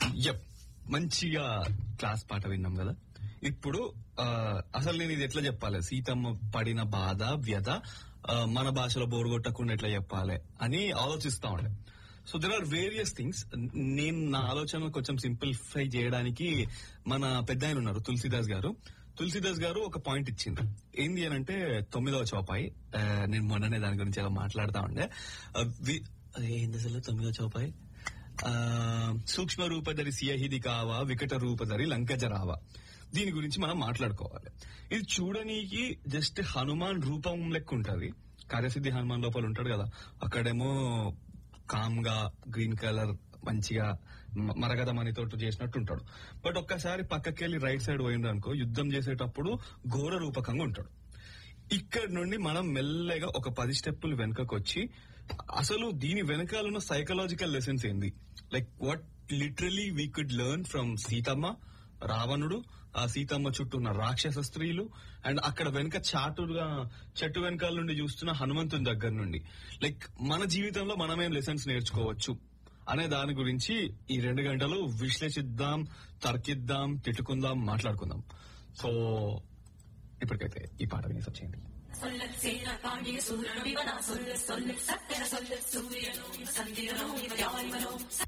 yup మంచిగా class పాట విన్నాం కదా ఇప్పుడు ఆ, అసలు నేను ఇది ఎట్లా చెప్పాలి సీతమ్మ పడిన బాధ వ్యధ ఆ, మన భాషలో బోరు కొట్టకుండా ఎట్లా చెప్పాలి అని ఆలోచిస్తా ఉండే so there are various things నేను నా ఆలోచన కొంచెం సింప్లిఫై చేయడానికి మన పెద్ద ఆయన ఉన్నారు తులసిదాస్ గారు తులసిదాస్ గారు ఒక పాయింట్ ఇచ్చింది ఏంది అని అంటే తొమ్మిదవ చౌపాయి ఆ, నేను మొన్ననే దాని గురించి ఏదో మాట్లాడుతా ఉండే ఆ, వి- ఏంది అసలు తొమ్మిదవ చౌపాయి ఆ, సూక్ష్మ రూపధరి సియహిది కావా వికట రూపధరి లంకజరావా దీని గురించి మనం మాట్లాడుకోవాలి ఇది చూడనీకి జస్ట్ హనుమాన్ రూపం లెక్క ఉంటది కార్యసిద్ధి హనుమాన్ లోపల ఉంటాడు కదా అక్కడేమో కామ్ గా గ్రీన్ కలర్ మంచిగా మ- మరగద మణితోటి చేసినట్టు ఉంటాడు బట్ ఒక్కసారి పక్కకెళ్ళి రైట్ సైడ్ పోయిండు అనుకో యుద్ధం చేసేటప్పుడు ఘోర రూపకంగా ఉంటాడు ఇక్కడ నుండి మనం మెల్లగా ఒక పది స్టెప్పులు వెనుకకు వచ్చి అసలు దీని వెనకాల ఉన్న సైకలాజికల్ లెసన్స్ ఏంది like what literally we could learn from Seethamma రావణుడు ఆ సీతమ్మ చుట్టూ ఉన్న రాక్షస స్త్రీలు అండ్ అక్కడ వెనుక చాటుగా చెట్టు వెనకాల నుండి చూస్తున్న హనుమంతుని దగ్గర నుండి లైక్ మన జీవితంలో మనమేం లెసన్స్ నేర్చుకోవచ్చు అనే దాని గురించి ఈ రెండు గంటలు విశ్లేషిద్దాం తర్కిద్దాం తిట్టుకుందాం మాట్లాడుకుందాం సో ఇప్పటికైతే ఈ పాట వినేసి వచ్చేయండి சொல்ல சேர பாண்டிய சூரனும் இவனா சொல்ல சொல்ல சக்கர சொல்ல சூரியனும் சந்திரனும் இவ யாரிவனோ